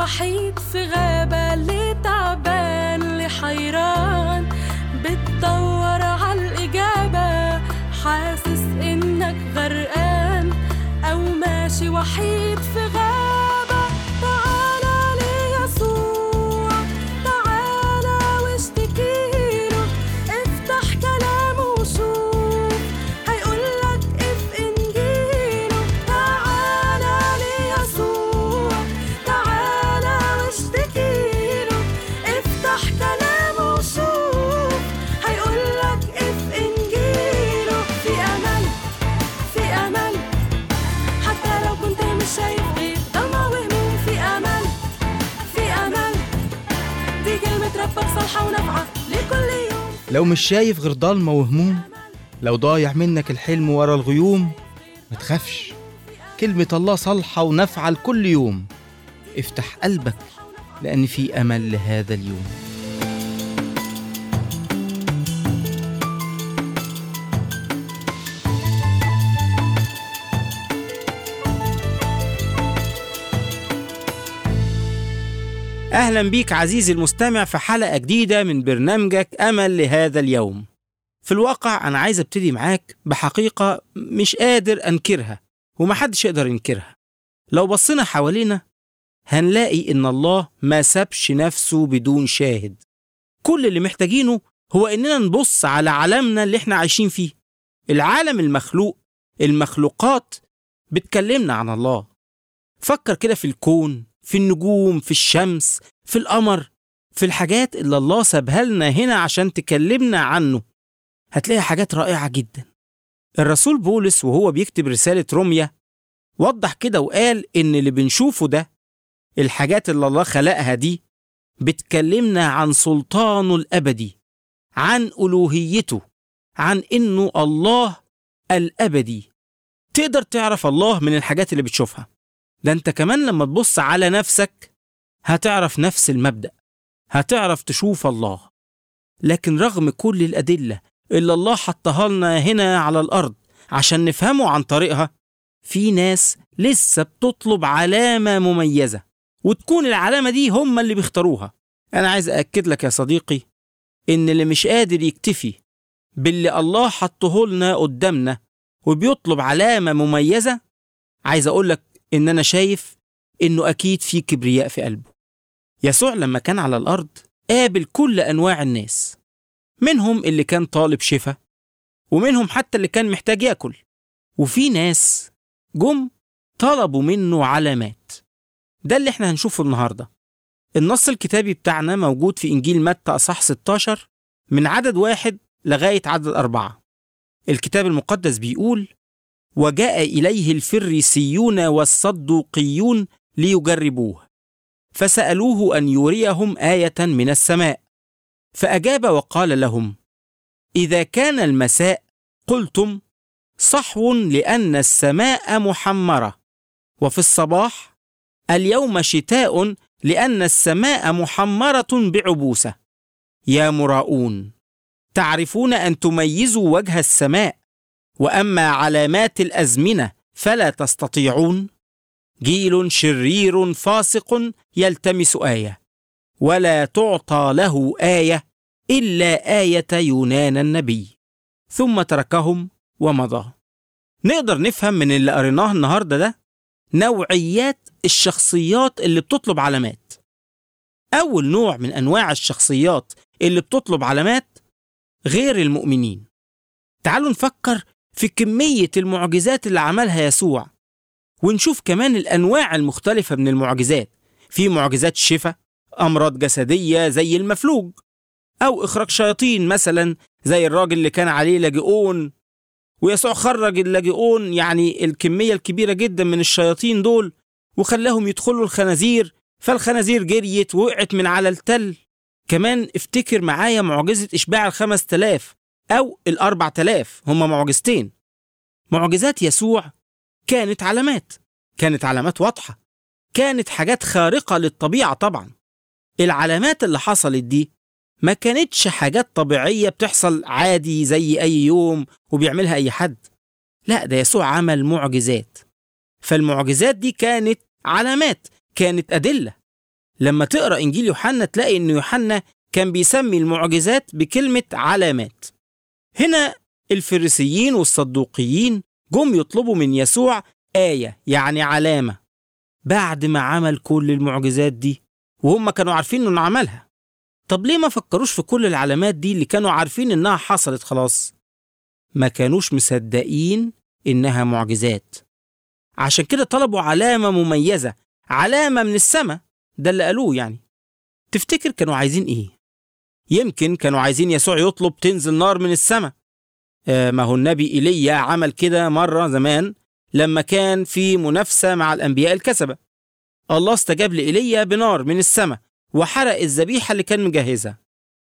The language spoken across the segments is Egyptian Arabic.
وحيد في غابة اللي تعبان اللي حيران بتدور عالإجابة حاسس إنك غرقان أو ماشي وحيد في غابة تعالى ليسوع تعالى واشتكيله افتح كلامه وشوف هيقولك اف انجيله تعالى ليسوع تعالى واشتكيله افتح كلامه وشوف هيقولك اف انجيله في امل في امل حتى لو كنت مش شايف غير ضلمة وهموم في امل في امل دي كلمة ربك صالحة ونافعة لكل يوم لو مش شايف غير ضلمة وهموم لو ضايع منك الحلم ورا الغيوم ما تخافش كلمة الله صالحة ونافعة لكل يوم افتح قلبك لأن في أمل لهذا اليوم أهلا بيك عزيزي المستمع في حلقة جديدة من برنامجك أمل لهذا اليوم في الواقع أنا عايز أبتدي معاك بحقيقة مش قادر أنكرها ومحدش يقدر ينكرها لو بصينا حوالينا هنلاقي إن الله ما سابش نفسه بدون شاهد كل اللي محتاجينه هو إننا نبص على عالمنا اللي إحنا عايشين فيه العالم المخلوق المخلوقات بتكلمنا عن الله فكر كده في الكون في النجوم في الشمس في القمر في الحاجات اللي الله سابها لنا هنا عشان تكلمنا عنه هتلاقي حاجات رائعة جدا الرسول بولس وهو بيكتب رسالة روميا وضح كده وقال إن اللي بنشوفه ده الحاجات اللي الله خلقها دي بتكلمنا عن سلطانه الأبدي عن ألوهيته عن إنه الله الأبدي تقدر تعرف الله من الحاجات اللي بتشوفها ده انت كمان لما تبص على نفسك هتعرف نفس المبدأ هتعرف تشوف الله لكن رغم كل الأدلة اللي الله حطها لنا هنا على الأرض عشان نفهمه عن طريقها في ناس لسه بتطلب علامة مميزة وتكون العلامة دي هم اللي بيختاروها أنا عايز أأكد لك يا صديقي إن اللي مش قادر يكتفي باللي الله حطه لنا قدامنا وبيطلب علامة مميزة عايز أقول لك إن أنا شايف إنه أكيد في كبرياء في قلبه. يسوع لما كان على الأرض قابل كل أنواع الناس منهم اللي كان طالب شفا ومنهم حتى اللي كان محتاج ياكل وفي ناس جم طلبوا منه علامات ده اللي احنا هنشوفه النهارده النص الكتابي بتاعنا موجود في إنجيل متى أصح 16 من عدد واحد لغاية عدد أربعة الكتاب المقدس بيقول وجاء إليه الفريسيون والصدوقيون ليجربوه فسألوه أن يريهم آية من السماء فأجاب وقال لهم إذا كان المساء قلتم صحو لأن السماء محمرة وفي الصباح اليوم شتاء لأن السماء محمرة بعبوسة يا مراؤون تعرفون أن تميزوا وجه السماء واما علامات الازمنه فلا تستطيعون جيل شرير فاسق يلتمس ايه ولا تعطى له ايه الا ايه يونان النبي ثم تركهم ومضى نقدر نفهم من اللي قريناه النهارده ده نوعيات الشخصيات اللي بتطلب علامات اول نوع من انواع الشخصيات اللي بتطلب علامات غير المؤمنين تعالوا نفكر في كمية المعجزات اللي عملها يسوع ونشوف كمان الأنواع المختلفة من المعجزات في معجزات شفاء أمراض جسدية زي المفلوج أو إخراج شياطين مثلا زي الراجل اللي كان عليه لاجئون ويسوع خرج اللاجئون يعني الكمية الكبيرة جدا من الشياطين دول وخلاهم يدخلوا الخنازير فالخنازير جريت ووقعت من على التل كمان افتكر معايا معجزة إشباع الخمس تلاف أو الأربع تلاف هما معجزتين معجزات يسوع كانت علامات كانت علامات واضحة كانت حاجات خارقة للطبيعة طبعا العلامات اللي حصلت دي ما كانتش حاجات طبيعية بتحصل عادي زي أي يوم وبيعملها أي حد لا ده يسوع عمل معجزات فالمعجزات دي كانت علامات كانت أدلة لما تقرأ إنجيل يوحنا تلاقي إن يوحنا كان بيسمي المعجزات بكلمة علامات هنا الفريسيين والصدوقيين جم يطلبوا من يسوع آية يعني علامة بعد ما عمل كل المعجزات دي وهم كانوا عارفين إنه عملها طب ليه ما فكروش في كل العلامات دي اللي كانوا عارفين إنها حصلت خلاص ما كانوش مصدقين إنها معجزات عشان كده طلبوا علامة مميزة علامة من السماء ده اللي قالوه يعني تفتكر كانوا عايزين إيه؟ يمكن كانوا عايزين يسوع يطلب تنزل نار من السماء آه ما هو النبي إيليا عمل كده مرة زمان لما كان في منافسة مع الأنبياء الكسبة الله استجاب لإيليا بنار من السماء وحرق الذبيحة اللي كان مجهزها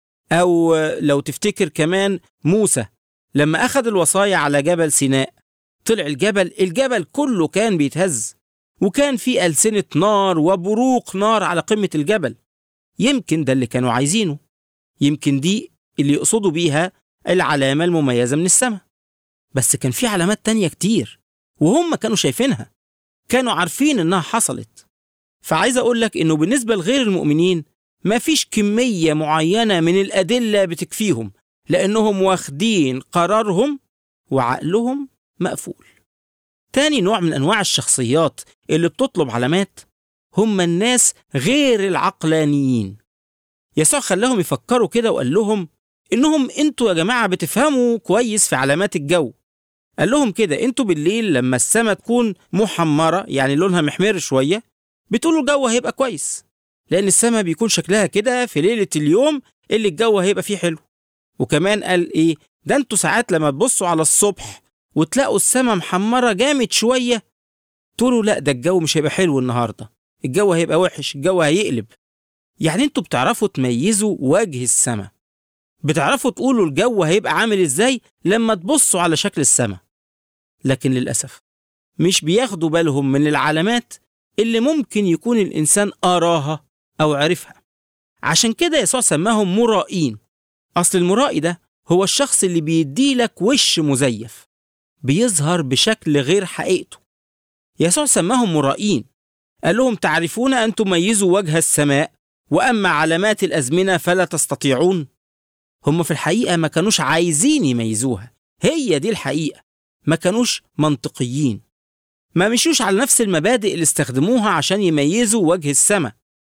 أو لو تفتكر كمان موسى لما أخذ الوصايا على جبل سيناء طلع الجبل الجبل كله كان بيتهز وكان في ألسنة نار وبروق نار على قمة الجبل يمكن ده اللي كانوا عايزينه يمكن دي اللي يقصدوا بيها العلامة المميزة من السماء بس كان في علامات تانية كتير وهم كانوا شايفينها كانوا عارفين إنها حصلت فعايز أقول لك إنه بالنسبة لغير المؤمنين ما فيش كمية معينة من الأدلة بتكفيهم لأنهم واخدين قرارهم وعقلهم مقفول تاني نوع من أنواع الشخصيات اللي بتطلب علامات هم الناس غير العقلانيين يسوع خلاهم يفكروا كده وقال لهم إنهم أنتوا يا جماعة بتفهموا كويس في علامات الجو قال لهم كده أنتوا بالليل لما السماء تكون محمرة يعني لونها محمر شوية بتقولوا الجو هيبقى كويس لأن السماء بيكون شكلها كده في ليلة اليوم اللي الجو هيبقى فيه حلو وكمان قال إيه ده أنتوا ساعات لما تبصوا على الصبح وتلاقوا السماء محمرة جامد شوية تقولوا لا ده الجو مش هيبقى حلو النهاردة الجو هيبقى وحش الجو هيقلب يعني انتوا بتعرفوا تميزوا وجه السماء بتعرفوا تقولوا الجو هيبقى عامل ازاي لما تبصوا على شكل السماء لكن للأسف مش بياخدوا بالهم من العلامات اللي ممكن يكون الإنسان أراها أو عرفها عشان كده يسوع سماهم مرائين أصل المرائي ده هو الشخص اللي بيديلك وش مزيف بيظهر بشكل غير حقيقته يسوع سماهم مرائين قال لهم تعرفون أن تميزوا وجه السماء وأما علامات الأزمنة فلا تستطيعون هم في الحقيقة ما كانوش عايزين يميزوها هي دي الحقيقة ما كانوش منطقيين ما مشيوش على نفس المبادئ اللي استخدموها عشان يميزوا وجه السماء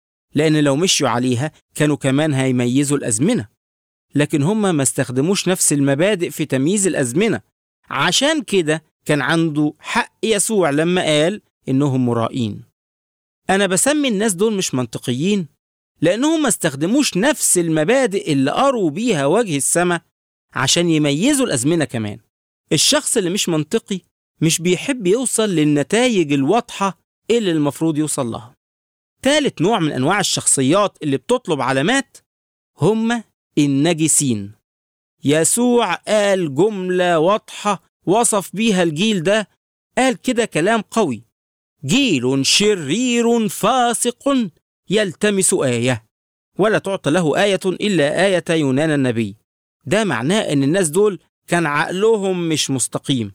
لأن لو مشيوا عليها كانوا كمان هيميزوا الأزمنة لكن هم ما استخدموش نفس المبادئ في تمييز الأزمنة عشان كده كان عنده حق يسوع لما قال إنهم مرائين أنا بسمي الناس دول مش منطقيين لأنهم ما استخدموش نفس المبادئ اللي قروا بيها وجه السماء عشان يميزوا الأزمنة كمان الشخص اللي مش منطقي مش بيحب يوصل للنتائج الواضحة اللي المفروض يوصل لها تالت نوع من أنواع الشخصيات اللي بتطلب علامات هم النجسين يسوع قال جملة واضحة وصف بيها الجيل ده قال كده كلام قوي جيل شرير فاسق يلتمس آية ولا تعطى له آية إلا آية يونان النبي ده معناه إن الناس دول كان عقلهم مش مستقيم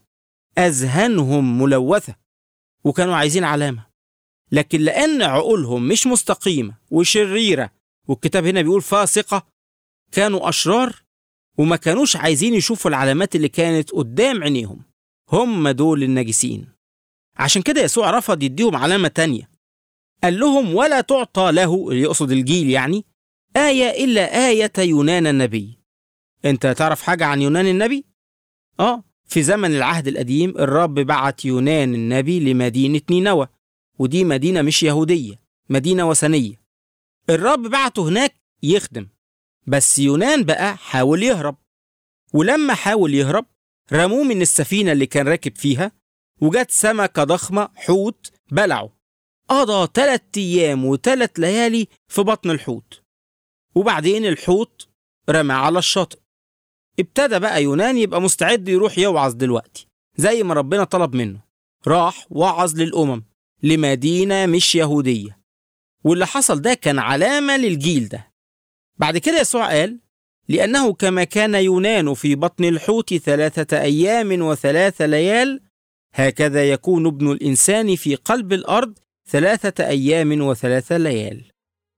أذهانهم ملوثة وكانوا عايزين علامة لكن لأن عقولهم مش مستقيمة وشريرة والكتاب هنا بيقول فاسقة كانوا أشرار وما كانوش عايزين يشوفوا العلامات اللي كانت قدام عينيهم هم دول الناجسين عشان كده يسوع رفض يديهم علامة تانية قال لهم ولا تعطى له اللي يقصد الجيل يعني آية إلا آية يونان النبي أنت تعرف حاجة عن يونان النبي؟ آه في زمن العهد القديم الرب بعت يونان النبي لمدينة نينوى ودي مدينة مش يهودية مدينة وثنية الرب بعته هناك يخدم بس يونان بقى حاول يهرب ولما حاول يهرب رموه من السفينة اللي كان راكب فيها وجت سمكة ضخمة حوت بلعه قضى تلات أيام وتلات ليالي في بطن الحوت وبعدين الحوت رمى على الشاطئ ابتدى بقى يونان يبقى مستعد يروح يوعظ دلوقتي زي ما ربنا طلب منه راح وعظ للأمم لمدينة مش يهودية واللي حصل ده كان علامة للجيل ده بعد كده يسوع قال لأنه كما كان يونان في بطن الحوت ثلاثة أيام وثلاث ليال هكذا يكون ابن الإنسان في قلب الأرض ثلاثة أيام وثلاث ليال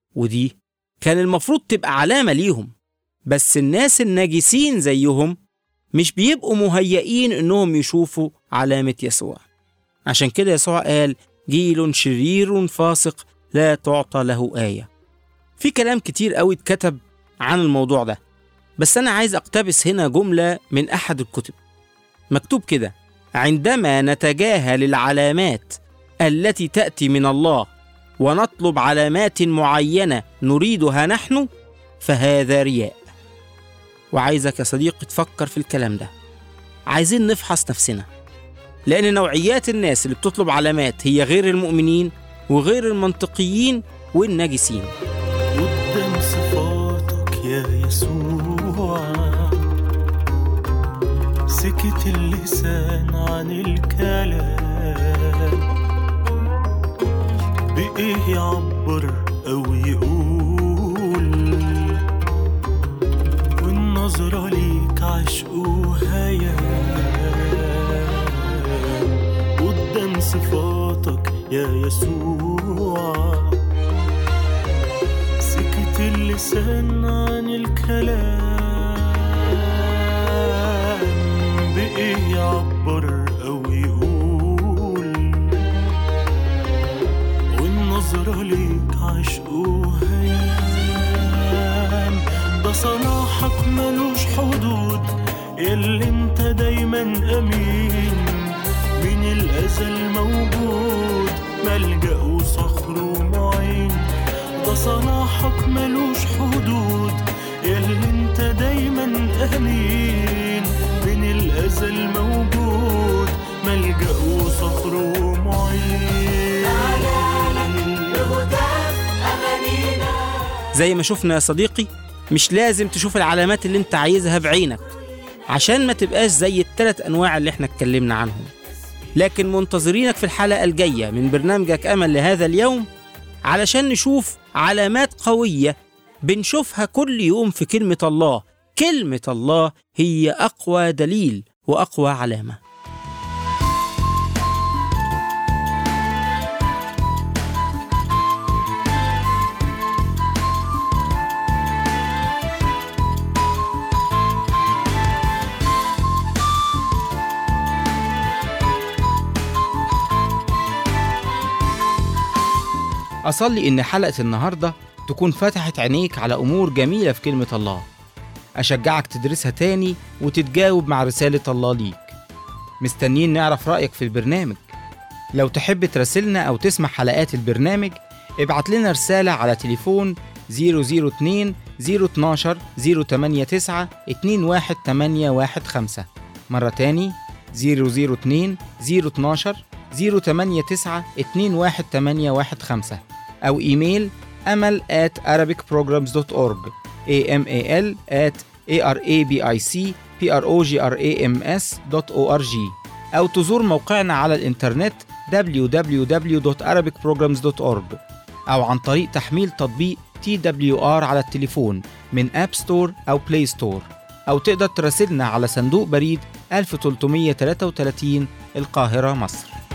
ودي كان المفروض تبقى علامة ليهم بس الناس الناجسين زيهم مش بيبقوا مهيئين إنهم يشوفوا علامة يسوع عشان كده يسوع قال جيل شرير فاسق لا تعطى له آية في كلام كتير قوي اتكتب عن الموضوع ده بس أنا عايز أقتبس هنا جملة من أحد الكتب مكتوب كده عندما نتجاهل العلامات التي تأتي من الله ونطلب علامات معينة نريدها نحن فهذا رياء وعايزك يا صديقي تفكر في الكلام ده عايزين نفحص نفسنا لأن نوعيات الناس اللي بتطلب علامات هي غير المؤمنين وغير المنطقيين والناجسين قدام صفاتك يا يسوع سكت اللسان عن الكلام بإيه يعبر أو يقول والنظرة ليك عشق وهيام قدام صفاتك يا يسوع سكت اللسان عن الكلام بإيه يعبر أو يقول والنظرة ليك عشق وهيام ده صلاحك ملوش حدود ياللي انت دايما أمين من الأزل موجود ملجأ وصخر ومعين ده صلاحك ملوش حدود ياللي انت دايما امين من الازل موجود ملجأ وصخر ومعين زي ما شفنا يا صديقي مش لازم تشوف العلامات اللي انت عايزها بعينك عشان ما تبقاش زي التلات انواع اللي احنا اتكلمنا عنهم لكن منتظرينك في الحلقة الجاية من برنامجك أمل لهذا اليوم علشان نشوف علامات قوية بنشوفها كل يوم في كلمة الله كلمة الله هي أقوى دليل وأقوى علامة أصلي إن حلقة النهاردة تكون فتحت عينيك على أمور جميلة في كلمة الله أشجعك تدرسها تاني وتتجاوب مع رسالة الله ليك مستنيين نعرف رأيك في البرنامج لو تحب تراسلنا أو تسمع حلقات البرنامج ابعت لنا رسالة على تليفون 002 012 089 21815 مرة تاني 002 012 089 21815 أو إيميل أمل at arabicprograms.org amal at arabicprograms.org أو تزور موقعنا على الإنترنت www.arabicprograms.org أو عن طريق تحميل تطبيق TWR على التليفون من أب ستور أو بلاي ستور أو تقدر تراسلنا على صندوق بريد 1333 القاهرة مصر